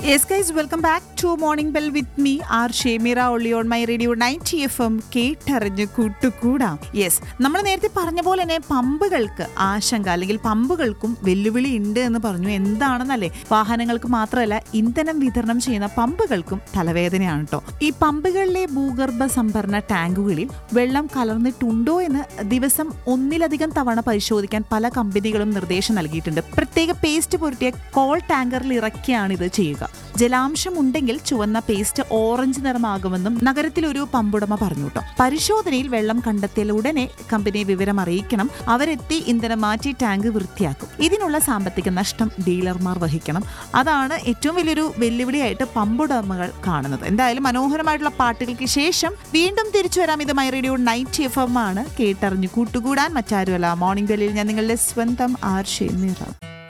yes guys welcome back to morning bell with me R Shemira ഒള്ളി on my radio ninety F M കേട്ടറിഞ്ഞ് കൂട്ടുകൂടാം yes നമ്മൾ നേരത്തെ പറഞ്ഞ പോലെ തന്നെ പമ്പുകൾക്ക് ആശങ്ക അല്ലെങ്കിൽ പമ്പുകൾക്കും വെല്ലുവിളി ഉണ്ട് എന്ന് പറഞ്ഞു എന്താണെന്നല്ലേ വാഹനങ്ങൾക്ക് മാത്രമല്ല ഇന്ധനം വിതരണം ചെയ്യുന്ന പമ്പുകൾക്കും തലവേദനയാണ് കേട്ടോ ഈ പമ്പുകളിലെ ഭൂഗർഭ സംഭരണ ടാങ്കുകളിൽ വെള്ളം കലർന്നിട്ടുണ്ടോ എന്ന് ദിവസം ഒന്നിലധികം തവണ പരിശോധിക്കാൻ പല കമ്പനികളും നിർദ്ദേശം നൽകിയിട്ടുണ്ട് പ്രത്യേക പേസ്റ്റ് പുരട്ടിയ കോൾ ടാങ്കറിൽ ഇറക്കിയാണ് ഇത് ചെയ്യുക ജലാംശം ഉണ്ടെങ്കിൽ ചുവന്ന പേസ്റ്റ് ഓറഞ്ച് നിറമാകുമെന്നും നഗരത്തിൽ ഒരു പമ്പുടമ പറഞ്ഞു കേട്ടോ പരിശോധനയിൽ വെള്ളം കണ്ടെത്തിയാൽ ഉടനെ കമ്പനിയെ വിവരം അറിയിക്കണം അവരെത്തി ഇന്ധനം മാറ്റി ടാങ്ക് വൃത്തിയാക്കും ഇതിനുള്ള സാമ്പത്തിക നഷ്ടം ഡീലർമാർ വഹിക്കണം അതാണ് ഏറ്റവും വലിയൊരു വെല്ലുവിളിയായിട്ട് പമ്പുടമകൾ കാണുന്നത് എന്തായാലും മനോഹരമായിട്ടുള്ള പാട്ടുകൾക്ക് ശേഷം വീണ്ടും തിരിച്ചു വരാം ഇത് my radio night F M ആണ് കേട്ടറിഞ്ഞു കൂട്ടുകൂടാൻ മറ്റാരുമല്ല മോർണിംഗ് ബെല്ലിൽ ഞാൻ നിങ്ങളുടെ സ്വന്തം ആർ ഷെമീറ